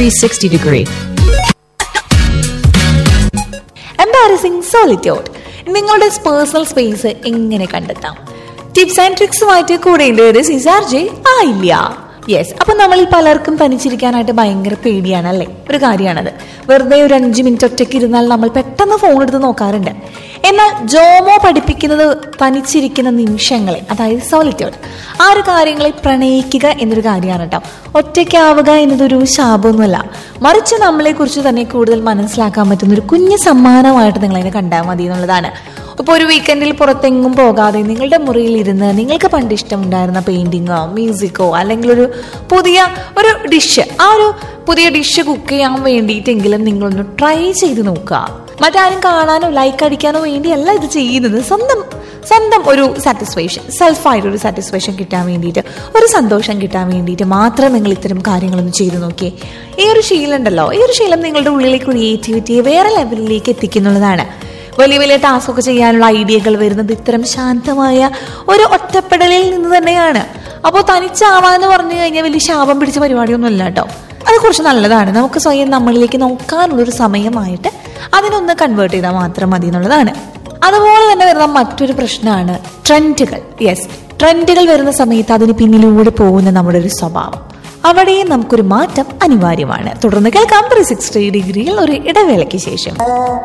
360 degree. Embarrassing solitude നിങ്ങളുടെ personal space എങ്ങനെ കണ്ടെത്താം ടിപ്സ് ആൻഡ് ട്രിക്സുമായിട്ട് കൂടെയുണ്ട് സിസാർ ജെ ആയില്ല യെസ് അപ്പൊ നമ്മളിൽ പലർക്കും തനിച്ചിരിക്കാനായിട്ട് ഭയങ്കര പേടിയാണ് അല്ലേ ഒരു കാര്യമാണത് വെറുതെ ഒരു അഞ്ച് മിനിറ്റ് ഒറ്റയ്ക്ക് ഇരുന്നാൽ നമ്മൾ പെട്ടെന്ന് ഫോൺ എടുത്ത് നോക്കാറുണ്ട് എന്നാൽ ജോമോ പഠിപ്പിക്കുന്നത് തനിച്ചിരിക്കുന്ന നിമിഷങ്ങളെ അതായത് സോളിറ്റ്യൂഡ് ആ ഒരു കാര്യങ്ങളെ പ്രണയിക്കുക എന്നൊരു കാര്യമാണ് കേട്ടോ ഒറ്റയ്ക്കാവുക എന്നതൊരു ശാപമൊന്നുമല്ല മറിച്ച് നമ്മളെ കുറിച്ച് തന്നെ കൂടുതൽ മനസ്സിലാക്കാൻ പറ്റുന്ന ഒരു കുഞ്ഞു സമ്മാനമായിട്ട് നിങ്ങൾ അതിനെ കണ്ടാൽ മതി എന്നുള്ളതാണ് ഇപ്പോൾ ഒരു വീക്കെൻഡിൽ പുറത്തെങ്ങും പോകാതെ നിങ്ങളുടെ മുറിയിൽ ഇരുന്ന് നിങ്ങൾക്ക് പണ്ട് ഇഷ്ടമുണ്ടായിരുന്ന പെയിന്റിങ്ങോ മ്യൂസിക്കോ അല്ലെങ്കിൽ ഒരു പുതിയ ഒരു ഡിഷ് ആ ഒരു പുതിയ ഡിഷ് കുക്ക് ചെയ്യാൻ വേണ്ടിയിട്ടെങ്കിലും നിങ്ങളൊന്ന് ട്രൈ ചെയ്ത് നോക്കുക മറ്റാരും കാണാനോ ലൈക്ക് അടിക്കാനോ വേണ്ടിയല്ല ഇത് ചെയ്യുന്നത് സ്വന്തം സ്വന്തം ഒരു സാറ്റിസ്ഫാക്ഷൻ സെൽഫായിട്ട് ഒരു സാറ്റിസ്ഫാക്ഷൻ കിട്ടാൻ വേണ്ടിയിട്ട് ഒരു സന്തോഷം കിട്ടാൻ വേണ്ടിയിട്ട് മാത്രം നിങ്ങൾ ഇത്തരം കാര്യങ്ങളൊന്ന് ചെയ്തു നോക്കിയേ ഈ ഒരു ശീലം ഉണ്ടല്ലോ ഈ ഒരു ശീലം നിങ്ങളുടെ ഉള്ളിലെ ക്രിയേറ്റിവിറ്റിയെ വേറെ ലെവലിലേക്ക് എത്തിക്കുന്നുള്ളതാണ് വലിയ വലിയ ടാസ്ക് ഒക്കെ ചെയ്യാനുള്ള ഐഡിയകൾ വരുന്നത് ഇത്തരം ശാന്തമായ ഒരു ഒറ്റപ്പെടലിൽ നിന്ന് തന്നെയാണ് അപ്പോൾ തനിച്ചാവാന്ന് പറഞ്ഞു കഴിഞ്ഞാൽ വലിയ ശാപം പിടിച്ച പരിപാടിയൊന്നും അല്ല കേട്ടോ അത് കുറച്ച് നല്ലതാണ് നമുക്ക് സ്വയം നമ്മളിലേക്ക് നോക്കാനുള്ളൊരു സമയമായിട്ട് അതിനൊന്ന് കൺവേർട്ട് ചെയ്താൽ മാത്രം മതി എന്നുള്ളതാണ് അതുപോലെ തന്നെ വരുന്ന മറ്റൊരു പ്രശ്നമാണ് ട്രെൻഡുകൾ യെസ് ട്രെൻഡുകൾ വരുന്ന സമയത്ത് അതിന് പിന്നിലൂടെ പോകുന്ന നമ്മുടെ ഒരു സ്വഭാവം അവിടെയും നമുക്കൊരു മാറ്റം അനിവാര്യമാണ് തുടർന്ന് കേൾക്കാം ത്രീ സിക്സ്റ്റി ഡിഗ്രിയിൽ ഒരു ഇടവേളയ്ക്ക് ശേഷം